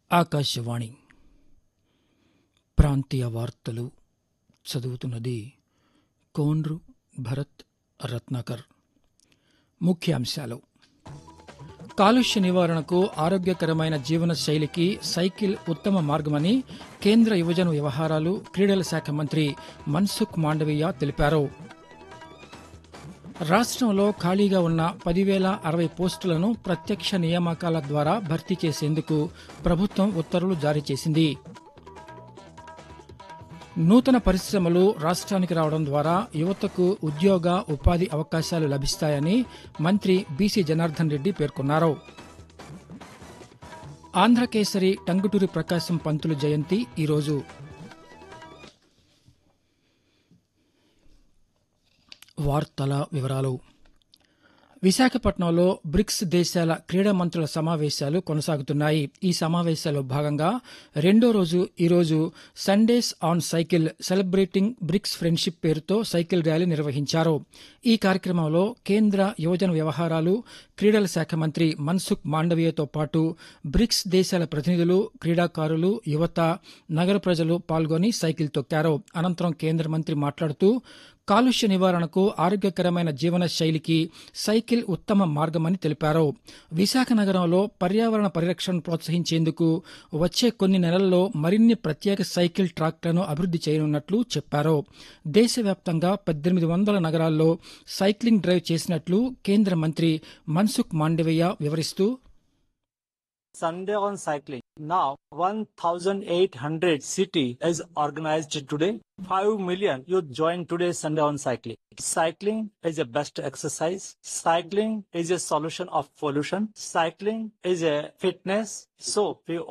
ఆకాశవాణి ప్రాంతీయ వార్తలు చదువుతున్నది కోన్రు భరత్ రత్నాకర్ ముఖ్యాంశాలు కాలుష్య నివారణకు ఆరోగ్యకరమైన జీవన శైలికి సైకిల్ ఉత్తమ మార్గమని కేంద్ర యువజన వ్యవహారాలు క్రీడల శాఖ మంత్రి మన్సుఖ్ మాండవీయ తెలిపారు రాష్ట్రంలో ఖాళీగా ఉన్న పదివేల అరవై పోస్టులను ప్రత్యక్ష నియామకాల ద్వారా భర్తీ చేసేందుకు ప్రభుత్వం ఉత్తర్వులు జారీ చేసింది నూతన పరిశ్రమలు రాష్ట్రానికి రావడం ద్వారా యువతకు ఉద్యోగ ఉపాధి అవకాశాలు లభిస్తాయని మంత్రి బీసీ జనార్దన్ రెడ్డి పేర్కొన్నారు ఆంధ్రకేసరి టంగుటూరి ప్రకాశం పంతులు జయంతి ఈరోజు వార్తల వివరాలు విశాఖపట్నంలో బ్రిక్స్ దేశాల క్రీడా మంత్రుల సమావేశాలు కొనసాగుతున్నాయి ఈ సమావేశాల్లో భాగంగా రెండో రోజు ఈరోజు Sundays on cycle celebrating BRICS friendship పేరుతో సైకిల్ ర్యాలీ నిర్వహించారు ఈ కార్యక్రమంలో కేంద్ర యువజన వ్యవహారాలు క్రీడల శాఖ మంత్రి మన్సుఖ్ మాండవీయతో పాటు బ్రిక్స్ దేశాల ప్రతినిధులు క్రీడాకారులు యువత నగర ప్రజలు పాల్గొని సైకిల్ తొక్కారు అనంతరం కేంద్ర మంత్రి మాట్లాడుతూ కాలుష్య నివారణకు ఆరోగ్యకరమైన జీవన శైలికి సైకిల్ ఉత్తమ మార్గమని తెలిపారు విశాఖ నగరంలో పర్యావరణ పరిరక్షణను ప్రోత్సహించేందుకు వచ్చే కొన్ని నెలల్లో మరిన్ని ప్రత్యేక సైకిల్ ట్రాక్లను అభివృద్ది చేయనున్నట్లు చెప్పారు దేశవ్యాప్తంగా పద్దెనిమిది వందల నగరాల్లో సైక్లింగ్ డ్రైవ్ చేసినట్లు కేంద్ర మంత్రి మన్సుఖ్ మాండవీయ వివరిస్తూ Sunday on cycling. Now 1,800 city is organized today. 5 million youth join today Sunday on cycling. Cycling is a best exercise. Cycling is a solution of pollution. Cycling is a fitness. So we